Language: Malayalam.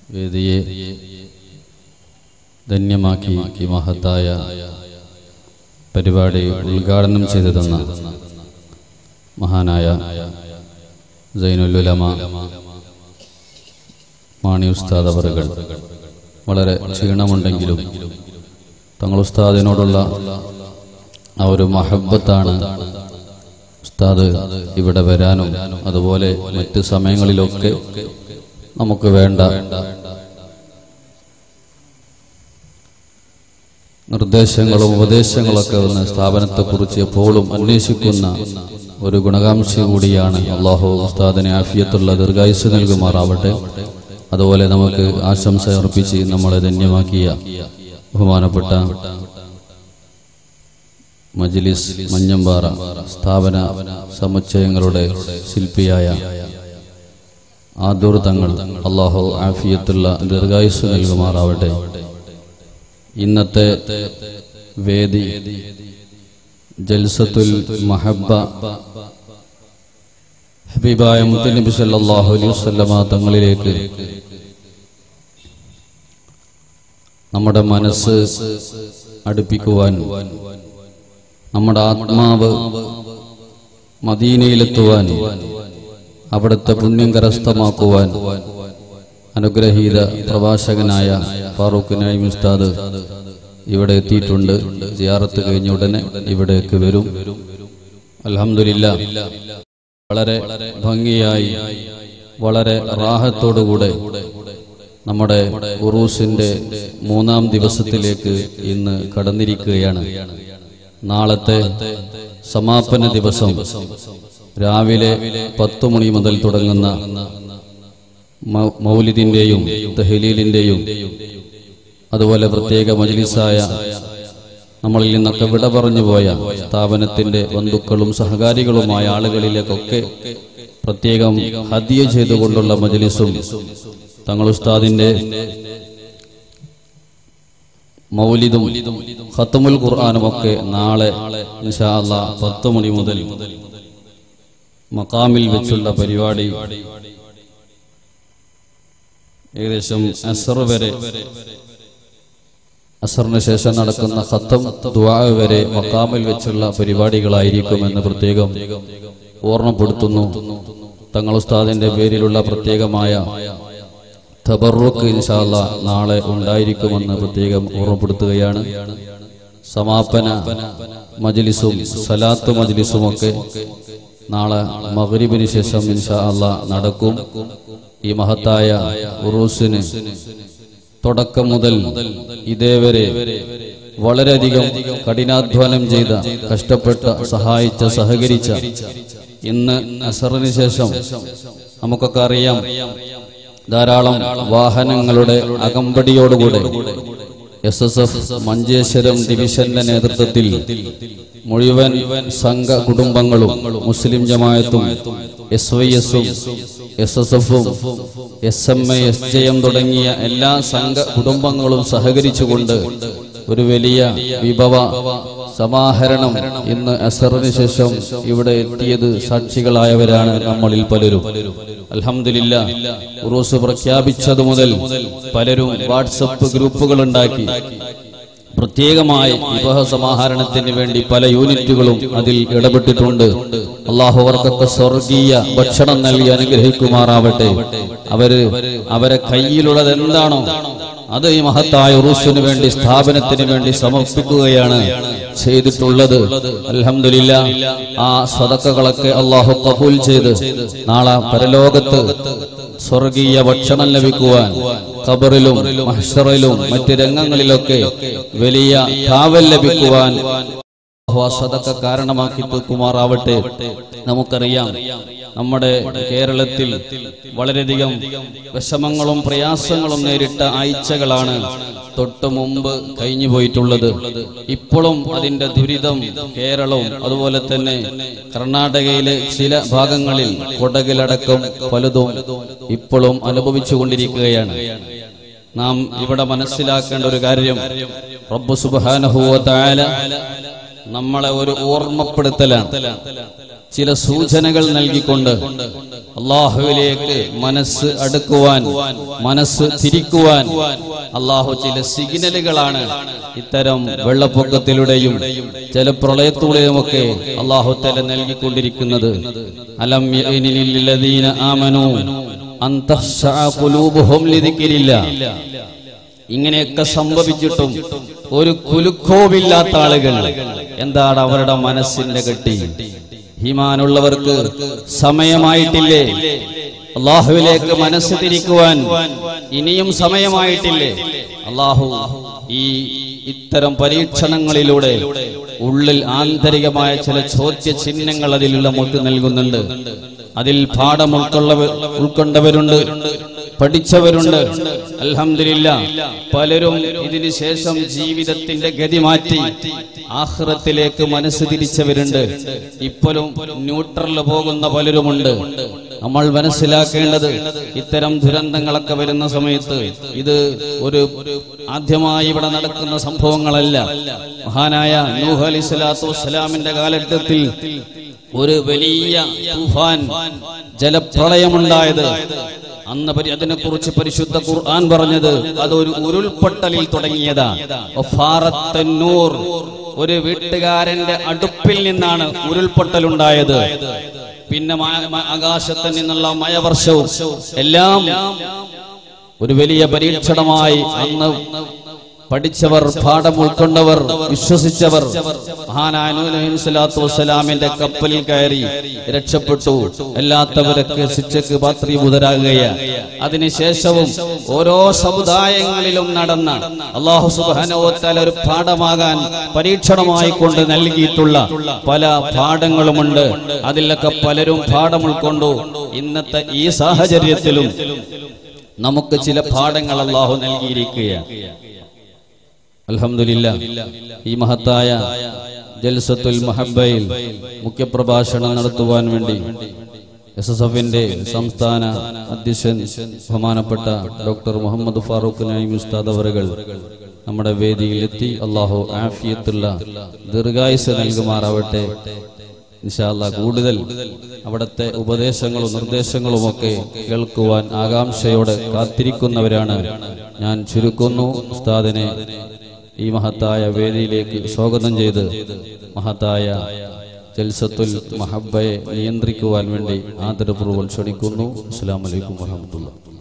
വേദിയെ ധന്യമാക്കി ഈ മഹത്തായ പരിപാടി ഉദ്ഘാടനം ചെയ്തു തന്ന മഹാനായ സൈനുലുലമ മാണി ഉസ്താദ് അവറുകൾ വളരെ ക്ഷീണമുണ്ടെങ്കിലും തങ്ങൾ ഉസ്താദിനോടുള്ള ആ ഒരു മഹബത്താണ് ഉസ്താദ് ഇവിടെ വരാനും അതുപോലെ മറ്റ് സമയങ്ങളിലൊക്കെ നമുക്ക് വേണ്ട നിർദ്ദേശങ്ങളും ഉപദേശങ്ങളൊക്കെ വന്ന് സ്ഥാപനത്തെക്കുറിച്ച് എപ്പോഴും അന്വേഷിക്കുന്ന ഒരു ഗുണകാംക്ഷി കൂടിയാണ് അള്ളാഹു ഉസ്താദിനെ ആഫിയത്തുള്ള ദീർഘായുസ് നൽകുമാറാവട്ടെ അതുപോലെ നമുക്ക് ആശംസ അർപ്പിച്ച് നമ്മളെ ധന്യമാക്കിയ ബഹുമാനപ്പെട്ട മജ്ലിസ് മഞ്ഞമ്പാറ സ്ഥാപന സമുച്ചയങ്ങളുടെ ശില്പിയായ ആദൂർ തങ്ങൾ അള്ളാഹു ആഫിയത്തുള്ള ദീർഘായുസ് നൽകുമാറാവട്ടെ ഇന്നത്തെ വേദി ജൽസത്തുൽ മഹബ്ബ ഹബീബായ മുത്തനബി സല്ലല്ലാഹു അലൈഹി വസല്ലമ തങ്ങളിലേക്ക് നമ്മുടെ മനസ്സ് അടുപ്പിക്കുവാൻ നമ്മുടെ ആത്മാവ് മദീനയിലെത്തുവാൻ അവിടുത്തെ പുണ്യം കരസ്ഥമാക്കുവാൻ അനുഗ്രഹീത പ്രഭാഷകനായ ഫാറൂഖ് നൈം ഉസ്താദ് ഇവിടെ എത്തിയിട്ടുണ്ട് സിയാറത്ത് കഴിഞ്ഞ ഉടനെ ഇവിടേക്ക് വരും അൽഹംദുലില്ല വളരെ ഭംഗിയായി വളരെ റാഹത്തോടുകൂടെ നമ്മുടെ ഉറൂസിന്റെ മൂന്നാം ദിവസത്തിലേക്ക് ഇന്ന് കടന്നിരിക്കുകയാണ് നാളത്തെ സമാപന ദിവസം രാവിലെ പത്തു മണി മുതൽ തുടങ്ങുന്ന മൗ- മൗലിദിന്റെയും തഹലീലിന്റെയും അതുപോലെ പ്രത്യേക മജ്ലിസായ നമ്മളിൽ നിന്നൊക്കെ വിട പറഞ്ഞു പോയ സ്ഥാപനത്തിന്റെ ബന്ധുക്കളും സഹകാരികളുമായ ആളുകളിലേക്കൊക്കെ പ്രത്യേകം ഹദിയ ചെയ്തുകൊണ്ടുള്ള മജ്ലിസും തങ്ങൾ ഉസ്താദിന്റെ മൗലിദും ഖത്തമുൽ ഖുർആാനും ഒക്കെ നാളെ ഇൻഷാ അല്ലാ പത്ത് മണി മുതൽ മക്കാമിൽ വെച്ചുള്ള പരിപാടി ഏകദേശം അസർ വരെ അസറിന് ശേഷം നടക്കുന്ന ഖത്തം ദുആ വരെ മക്കാമിൽ വെച്ചുള്ള പരിപാടികളായിരിക്കുമെന്ന് പ്രത്യേകം ഓർമ്മപ്പെടുത്തുന്നു തങ്ങൾ ഉസ്താദിന്റെ പേരിലുള്ള പ്രത്യേകമായ തബറുക്ക് ഇൻഷാല്ല നാളെ ഉണ്ടായിരിക്കുമെന്ന് പ്രത്യേകം ഓർമ്മപ്പെടുത്തുകയാണ് സമാപന മജ്ലിസും സലാത്ത് മജ്ലിസും ഒക്കെ നാളെ മഗ്രിബിന് ശേഷം ഇൻഷാ അല്ലാ നടക്കും ഈ മഹത്തായ ഉറൂസിന് തുടക്കം മുതൽ ഇതേവരെ വളരെയധികം കഠിനാധ്വാനം ചെയ്ത കഷ്ടപ്പെട്ട സഹായിച്ച സഹകരിച്ച ഇന്ന് അസറിന് ശേഷം നമുക്കൊക്കെ അറിയാം ധാരാളം വാഹനങ്ങളുടെ അകമ്പടിയോടുകൂടെ എസ് എസ് എഫ് മഞ്ചേശ്വരം ഡിവിഷന്റെ നേതൃത്വത്തിൽ മുഴുവൻ സംഘ കുടുംബങ്ങളും മുസ്ലിം ജമായത്തും എസ് വൈ എസും എസ് എസ് എഫും S M A S J M തുടങ്ങിയ എല്ലാ സംഘ കുടുംബങ്ങളും സഹകരിച്ചുകൊണ്ട് ഒരു വലിയ വിഭവ സമാഹരണം ഇന്ന് അസറിന് ശേഷം ഇവിടെ എത്തിയത് സാക്ഷികളായവരാണ് നമ്മളിൽ പലരും അൽഹംദുലില്ല ഉറൂസ് പ്രഖ്യാപിച്ചതു മുതൽ പലരും വാട്സപ്പ് ഗ്രൂപ്പുകൾ ഉണ്ടാക്കി പ്രത്യേകമായി വിവാഹ സമാഹരണത്തിന് വേണ്ടി പല യൂണിറ്റുകളും അതിൽ ഇടപെട്ടിട്ടുണ്ട് അള്ളാഹു അവർക്കൊക്കെ സ്വർഗീയ ഭക്ഷണം നൽകി അനുഗ്രഹിക്കുമാറാവട്ടെ അവര് അവരെ കയ്യിലുള്ളത് എന്താണോ അത് ഈ മഹത്തായ ഉറൂസിന് വേണ്ടി സ്ഥാപനത്തിന് വേണ്ടി സമർപ്പിക്കുകയാണ് ചെയ്തിട്ടുള്ളത് അൽഹംദുലില്ല ആ സ്വതക്കകളൊക്കെ അള്ളാഹു കബൂൽ ചെയ്ത് നാളെ പരലോകത്ത് സ്വർഗീയ ഭക്ഷണം ലഭിക്കുവാൻ ഖബറിലും മഹ്ഷറിലും മറ്റ് രംഗങ്ങളിലൊക്കെ വലിയ കാവൽ ലഭിക്കുവാൻ അല്ലാഹു ആ സദക്ക കാരണമാക്കി തീർക്കുമാറാവട്ടെ നമുക്കറിയാം നമ്മുടെ കേരളത്തിൽ വളരെയധികം വിഷമങ്ങളും പ്രയാസങ്ങളും നേരിട്ട ആഴ്ചകളാണ് തൊട്ടു മുമ്പ് കഴിഞ്ഞു പോയിട്ടുള്ളത് ഇപ്പോഴും അതിന്റെ ദുരിതം കേരളവും അതുപോലെ തന്നെ കർണാടകയിലെ ചില ഭാഗങ്ങളിൽ കൊടകിലടക്കം പലതും ഇപ്പോഴും അനുഭവിച്ചുകൊണ്ടിരിക്കുകയാണ് നാം ഇവിടെ മനസ്സിലാക്കേണ്ട ഒരു കാര്യം റബ്ബു സുബ്ഹാനഹു വ തആല നമ്മളെ ഒരു ഓർമ്മപ്പെടുത്തലാണ് ചില സൂചനകൾ നൽകിക്കൊണ്ട് അള്ളാഹുവിലേക്ക് മനസ്സ് അടുക്കുവാൻ മനസ്സ് തിരിക്കുവാൻ അള്ളാഹു ചില സിഗ്നലുകളാണ് ഇത്തരം വെള്ളപ്പൊക്കത്തിലൂടെയും ജലപ്രളയത്തിലൂടെയുമൊക്കെ അള്ളാഹു തല നൽകിക്കൊണ്ടിരിക്കുന്നത് അലം യഅ്നിനിൽ ലദീന ആമനു അൻ തഖ്ശഅ ഖുലൂബുഹും ലിദിക്രില്ലാ ഇങ്ങനെയൊക്കെ സംഭവിച്ചിട്ടും ഒരു കുലുക്കോവില്ലാത്ത ആളുകൾ എന്താണ് അവരുടെ മനസ്സിന്റെ കെട്ടി ഹിമാനുള്ളവർക്ക് സമയമായിട്ടില്ലേ അള്ളാഹുവിലേക്ക് മനസ്സ് തിരിക്കുവാൻ ഇനിയും സമയമായിട്ടില്ലേ അള്ളാഹു ഈ ഇത്തരം പരീക്ഷണങ്ങളിലൂടെ ഉള്ളിൽ ആന്തരികമായ ചില ചോദ്യ ചിഹ്നങ്ങൾ അതിൽ നമുക്ക് നൽകുന്നുണ്ട് അതിൽ പാഠം ഉൾക്കൊള്ള ഉൾക്കൊണ്ടവരുണ്ട് പഠിച്ചവരുണ്ട് അൽഹംദുലില്ല പലരും ഇതിനു ശേഷം ജീവിതത്തിന്റെ ഗതി മാറ്റി ആഹ്റത്തിലേക്ക് മനസ്സ് തിരിച്ചവരുണ്ട് ഇപ്പോഴും ന്യൂട്രൽ പോകുന്ന പലരുമുണ്ട് നമ്മൾ മനസ്സിലാക്കേണ്ടത് ഇത്തരം ദുരന്തങ്ങളൊക്കെ വരുന്ന സമയത്ത് ഇത് ഒരു ആദ്യമായി ഇവിടെ നടക്കുന്ന സംഭവങ്ങളല്ല മഹാനായ നൂഹ് അലി സ്വലാത്തു വസ്സലാമിന്റെ കാലഘട്ടത്തിൽ ഒരു വലിയ തൂഫാൻ ജലപ്രളയമുണ്ടായത് അന്ന് പരി അതിനെക്കുറിച്ച് പരിശുദ്ധ ഖുർആൻ പറഞ്ഞത് അതൊരു ഉരുൾപൊട്ടലിൽ തുടങ്ങിയതാ വഫാറത്തന്നൂർ. ഒരു വീട്ടുകാരന്റെ അടുപ്പിൽ നിന്നാണ് ഉരുൾപൊട്ടലുണ്ടായത് പിന്നെ മ- മ- ആകാശത്ത് നിന്നുള്ള മയവർഷവും എല്ലാം ഒരു വലിയ പരീക്ഷണമായി അന്ന് പഠിച്ചവർ പാഠം ഉൾക്കൊണ്ടവർ വിശ്വസിച്ചവർ മഹാനായ നൂഹ് നബി സ്വലാത്തു വസ്സലാമിന്റെ കപ്പലിൽ കയറി രക്ഷപ്പെട്ടു അല്ലാത്തവരൊക്കെ ശിക്ഷക്ക് പാത്രീഭൂതരാകുകയാണ് അതിനുശേഷവും ഓരോ സമുദായങ്ങളിലും നടന്ന അള്ളാഹു സുബാനോത്താൽ ഒരു പാഠമാകാൻ പരീക്ഷണമായി കൊണ്ട് നൽകിയിട്ടുള്ള പല പാഠങ്ങളുമുണ്ട് അതിലൊക്കെ പലരും പാഠം ഉൾക്കൊണ്ടു ഇന്നത്തെ ഈ സാഹചര്യത്തിലും നമുക്ക് ചില പാഠങ്ങൾ അള്ളാഹു നൽകിയിരിക്കുകയാണ് അൽഹംദുലില്ല ഈ മഹത്തായ ജൽസത്തുൽ മഹബയിൽ മുഖ്യപ്രഭാഷണം നടത്തുവാൻ വേണ്ടി എസ് എസ് എഫിന്റെ സംസ്ഥാന അധ്യക്ഷൻ ബഹുമാനപ്പെട്ട ഡോക്ടർ മുഹമ്മദ് ഫാറൂഖ് നഈം ഉസ്താദ് അവറുകൾ നമ്മുടെ വേദിയിൽ എത്തി അള്ളാഹു ആഫിയത്തുള്ള ദീർഘായുസ് നൽകുമാറാവട്ടെ ഇൻഷാല്ല കൂടുതൽ അവിടുത്തെ ഉപദേശങ്ങളും നിർദ്ദേശങ്ങളും ഒക്കെ കേൾക്കുവാൻ ആകാംക്ഷയോടെ കാത്തിരിക്കുന്നവരാണ് ഞാൻ ചുരുക്കുന്നു ഉസ്താദിനെ ഈ മഹത്തായ വേദിയിലേക്ക് സ്വാഗതം ചെയ്ത് മഹത്തായ ജൽസത്തുൽ മഹബയെ നിയന്ത്രിക്കുവാൻ വേണ്ടി ആദരപൂർവ്വം ക്ഷണിക്കുന്നു അസ്സാം വലൈക്കും വാഹമത്തുള്ള